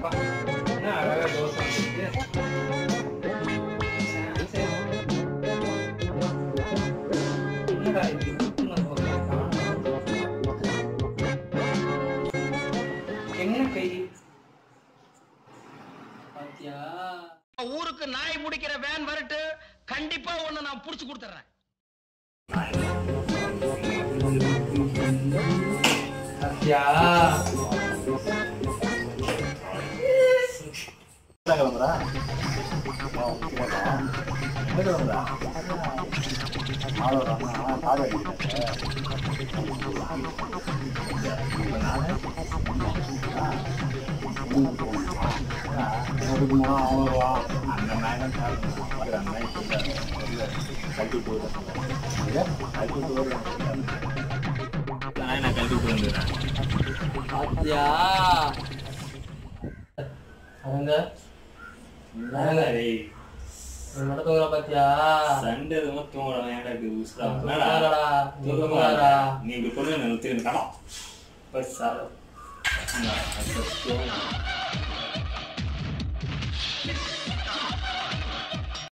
அப்பா என்ன அழகா தோசை வந்துருக்கு என்னடா இது குத்துன தோசை காணோம். என்ன கை பாத்தியா ஊருக்கு நாய் முடிக்கிற வேன் வரட்டு கண்டிப்பா ஒண்ணு நான் புடிச்சு கொடுத்துறேன் பாத்தியா கிளம்புறா எங்க கிளம்புறா ஆளோட அம்மா காது பாத்தியா அவங்க நடத்துங்கிற பாத்தியா சண்டை எதுவும் தூங்கலாம் ஏன்டா இப்படி உசுரா தூங்காதடா, நீ தூங்க தூங்காதடா. நீ இப்படி கொண்டு வந்து திரும்பி கடம் பஸ் சார்